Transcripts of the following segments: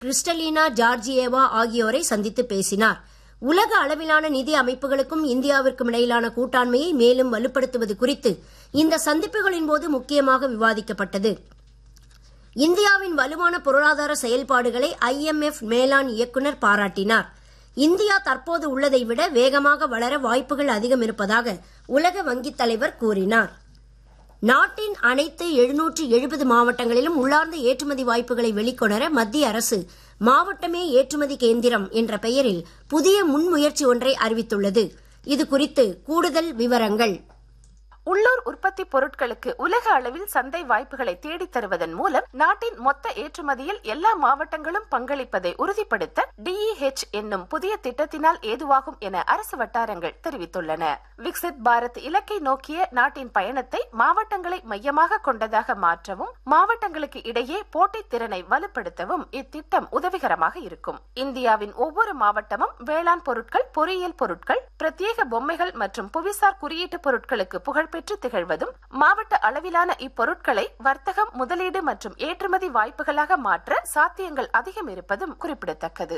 Cristalina Georgieva ஆகியோரை சந்தித்து பேசினார் உலக அளவிலான நிதி அமைப்புகளுக்கும் இந்தியாவிற்கும் இடையிலான கூட்டாண்மையை மேலும் வலுப்படுத்துவது குறித்து இந்த சந்திப்புகளின் போது முக்கியமாக விவாதிக்கப்பட்டது இந்தியாவின் வலுவான பொருளாதார செயல்பாடுகளை ஐஎம்எஃப் மேலாண் இயக்குநர் பாராட்டினார் இந்தியா தற்போது உள்ளதை விட வேகமாக வளர வாய்ப்புகள் அதிகம் இருப்பதாக உலக வங்கித் தலைவர் கூறினார் நாட்டின் அனைத்து எழுநூற்று எழுபது மாவட்டங்களிலும் உள்ளார்ந்த ஏற்றுமதி வாய்ப்புகளை வெளிக்கொணர மத்திய அரசு மாவட்டமே ஏற்றுமதி கேந்திரம் என்ற பெயரில் புதிய முன்முயற்சி ஒன்றை அறிவித்துள்ளது இது குறித்து கூடுதல் விவரங்கள் உள்ளூர் உற்பத்தி பொருட்களுக்கு உலக அளவில் சந்தை வாய்ப்புகளை தேடித் தருவதன் மூலம் நாட்டின் மொத்த ஏற்றுமதியில் எல்லா மாவட்டங்களும் பங்களிப்பதை உறுதிப்படுத்த டிஇஹெச் என்னும் புதிய திட்டத்தினால் ஏதுவாகும் என அரசு வட்டாரங்கள் தெரிவித்துள்ளன விக்சித் பாரத் இலக்கை நோக்கிய நாட்டின் பயணத்தை மாவட்டங்களை மையமாக கொண்டதாக மாற்றவும் மாவட்டங்களுக்கு இடையே போட்டித் திறனை வலுப்படுத்தவும் இத்திட்டம் உதவிகரமாக இருக்கும் இந்தியாவின் ஒவ்வொரு மாவட்டமும் வேளாண் பொருட்கள் பொறியியல் பொருட்கள் பிரத்யேக பொம்மைகள் மற்றும் புவிசார் குறியீட்டு பொருட்களுக்கு புகழ் பெற்று திகழ்வதும் மாவட்ட அளவிலான இப்பொருட்களை வர்த்தகம் முதலீடு மற்றும் ஏற்றுமதி வாய்ப்புகளாக மாற்ற சாத்தியங்கள் அதிகம் இருப்பதும் குறிப்பிடத்தக்கது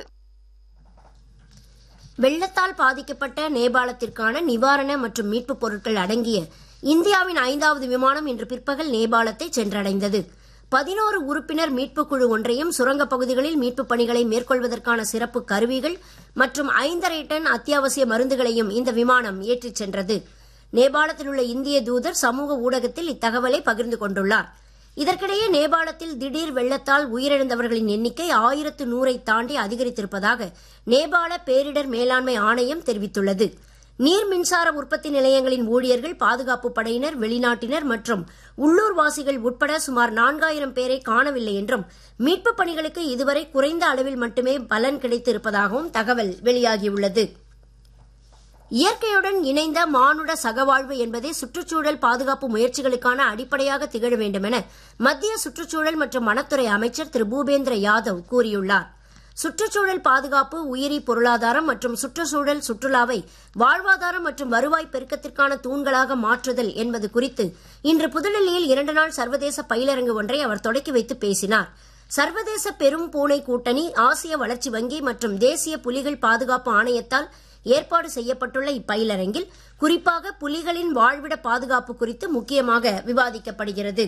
வெள்ளத்தால் பாதிக்கப்பட்ட நேபாளத்திற்கான நிவாரண மற்றும் மீட்புப் பொருட்கள் அடங்கிய இந்தியாவின் ஐந்தாவது விமானம் இன்று பிற்பகல் நேபாளத்தை சென்றடைந்தது பதினோரு உறுப்பினர் மீட்புக் குழு ஒன்றையும் சுரங்கப் பகுதிகளில் மீட்புப் பணிகளை மேற்கொள்வதற்கான சிறப்பு கருவிகள் மற்றும் ஐந்தரை டன் அத்தியாவசிய மருந்துகளையும் இந்த விமானம் ஏற்றிச் சென்றது நேபாளத்தில் உள்ள இந்திய தூதர் சமூக ஊடகத்தில் இத்தகவலை பகிர்ந்து கொண்டுள்ளார் இதற்கிடையே நேபாளத்தில் திடீர் வெள்ளத்தால் உயிரிழந்தவர்களின் எண்ணிக்கை ஆயிரத்து நூறை தாண்டி அதிகரித்திருப்பதாக நேபாள பேரிடர் மேலாண்மை ஆணையம் தெரிவித்துள்ளது நீர் மின்சார உற்பத்தி நிலையங்களின் ஊழியர்கள் பாதுகாப்பு படையினர் வெளிநாட்டினர் மற்றும் உள்ளூர்வாசிகள் உட்பட சுமார் நான்காயிரம் பேரை காணவில்லை என்றும் மீட்புப் பணிகளுக்கு இதுவரை குறைந்த அளவில் மட்டுமே பலன் கிடைத்திருப்பதாகவும் தகவல் வெளியாகியுள்ளது இயற்கையுடன் இணைந்த மானுட சகவாழ்வு என்பதே சுற்றுச்சூழல் பாதுகாப்பு முயற்சிகளுக்கான அடிப்படையாக திகழ வேண்டும் என மத்திய சுற்றுச்சூழல் மற்றும் வனத்துறை அமைச்சர் திரு பூபேந்திர யாதவ் கூறியுள்ளார் சுற்றுச்சூழல் பாதுகாப்பு உயிரி பொருளாதாரம் மற்றும் சுற்றுச்சூழல் சுற்றுலாவை வாழ்வாதாரம் மற்றும் வருவாய் பெருக்கத்திற்கான தூண்களாக மாற்றுதல் என்பது குறித்து இன்று புதுடெல்லியில் இரண்டு நாள் சர்வதேச பயிலரங்கு ஒன்றை அவர் தொடக்கி வைத்து பேசினார் சர்வதேச பெரும் பூனை கூட்டணி ஆசிய வளர்ச்சி வங்கி மற்றும் தேசிய புலிகள் பாதுகாப்பு ஆணையத்தால் ஏற்பாடு செய்யப்பட்டுள்ள இப்பயிலரங்கில் குறிப்பாக புலிகளின் வாழ்விட பாதுகாப்பு குறித்து முக்கியமாக விவாதிக்கப்படுகிறது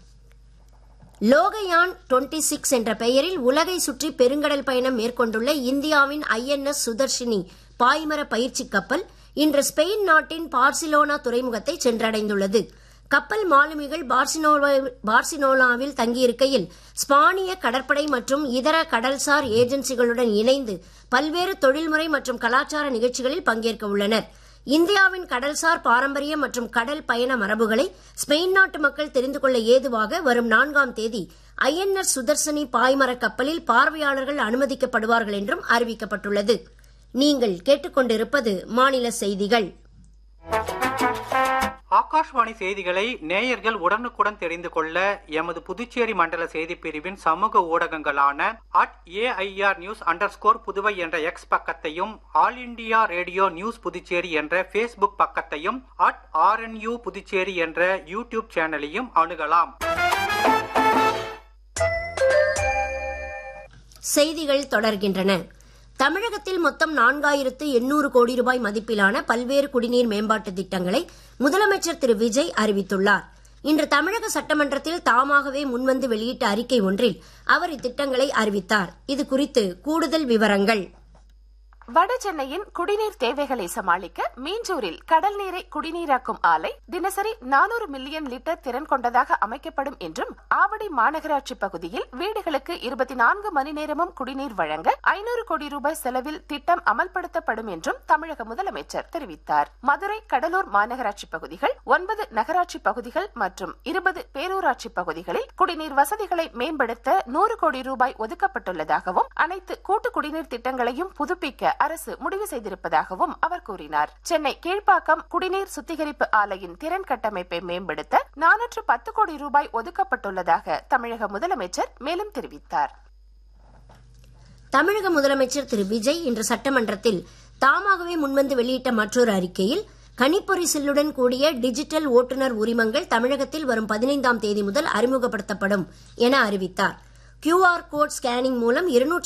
லோகயான் டுவெண்டி சிக்ஸ் என்ற பெயரில் உலகை சுற்றி பெருங்கடல் பயணம் மேற்கொண்டுள்ள இந்தியாவின் ஐஎன்எஸ் சுதர்ஷினி பாய்மர பயிற்சி கப்பல் இன்று ஸ்பெயின் நாட்டின் பார்சிலோனா துறைமுகத்தை சென்றடைந்துள்ளது கப்பல் மாலுமிகள் பார்சினோலாவில் தங்கியிருக்கையில் ஸ்பானிய கடற்படை மற்றும் இதர கடல்சார் ஏஜென்சிகளுடன் இணைந்து பல்வேறு தொழில்முறை மற்றும் கலாச்சார நிகழ்ச்சிகளில் பங்கேற்க உள்ளனர் இந்தியாவின் கடல்சார் பாரம்பரியம் மற்றும் கடல் பயண மரபுகளை ஸ்பெயின் நாட்டு மக்கள் தெரிந்து கொள்ள ஏதுவாக வரும் நான்காம் தேதி ஐஎன்எஸ் சுதர்சனி பாய்மர கப்பலில் பார்வையாளர்கள் அனுமதிக்கப்படுவார்கள் என்றும் அறிவிக்கப்பட்டுள்ளது நீங்கள் கேட்டுக்கொண்டிருப்பது மாநில செய்திகள் ஆகாஷ்வாணி செய்திகளை நேயர்கள் உடனுக்குடன் தெரிந்து கொள்ள எமது புதுச்சேரி மண்டல செய்திப் பிரிவின் சமூக ஊடகங்களான at AIR news under Puduvai என்ற எக்ஸ் பக்கத்தையும் All India Radio news Puducherry என்ற ஃபேஸ்புக் பக்கத்தையும் அட் ஆர்என்யூ புதுச்சேரி என்ற யூடியூப் சேனலையும் அணுகலாம் செய்திகள் தொடர்கின்றன தமிழகத்தில் மொத்தம் நான்காயிரத்து எண்ணூறு கோடி ரூபாய் மதிப்பிலான பல்வேறு குடிநீர் மேம்பாட்டு திட்டங்களை முதலமைச்சர் திரு விஜய் அறிவித்துள்ளார் இன்று தமிழக சட்டமன்றத்தில் தாமாகவே முன்வந்து வெளியிட்ட அறிக்கை ஒன்றில் அவர் இத்திட்டங்களை அறிவித்தார் இது குறித்து கூடுதல் விவரங்கள் வட சென்னையின் குடிநீர் தேவைகளை சமாளிக்க மீஞ்சூரில் கடல் நீரை குடிநீராக்கும் ஆலை தினசரி நானூறு மில்லியன் லிட்டர் திறன் கொண்டதாக அமைக்கப்படும் என்றும் ஆவடி மாநகராட்சி பகுதியில் வீடுகளுக்கு இருபத்தி நான்கு மணி நேரமும் குடிநீர் வழங்க ஐநூறு கோடி ரூபாய் செலவில் திட்டம் அமல்படுத்தப்படும் என்றும் தமிழக முதலமைச்சர் தெரிவித்தார் மதுரை கடலூர் மாநகராட்சி பகுதிகள் ஒன்பது நகராட்சி பகுதிகள் மற்றும் இருபது பேரூராட்சி பகுதிகளில் குடிநீர் வசதிகளை மேம்படுத்த நூறு கோடி ரூபாய் ஒதுக்கப்பட்டுள்ளதாகவும் அனைத்து கூட்டு குடிநீர் திட்டங்களையும் புதுப்பிக்க அரசு முடிவு செய்திருப்பதாகவும் அவர் கூறினார் சென்னை கீழ்ப்பாக்கம் குடிநீர் சுத்திகரிப்பு ஆலையின் திறன் கட்டமைப்பை மேம்படுத்த நானூற்று பத்து கோடி ரூபாய் ஒதுக்கப்பட்டுள்ளதாக தமிழக முதலமைச்சர் மேலும் தெரிவித்தார் தமிழக முதலமைச்சர் திரு விஜய் இன்று சட்டமன்றத்தில் தாமாகவே முன்வந்து வெளியிட்ட மற்றொரு அறிக்கையில் கணிப்பொறி சில்லுடன் கூடிய டிஜிட்டல் ஓட்டுநர் உரிமங்கள் தமிழகத்தில் வரும் பதினைந்தாம் தேதி முதல் அறிமுகப்படுத்தப்படும் என அறிவித்தார் கியூஆர் கோட் ஸ்கேனிங் மூலம் இருநூற்றி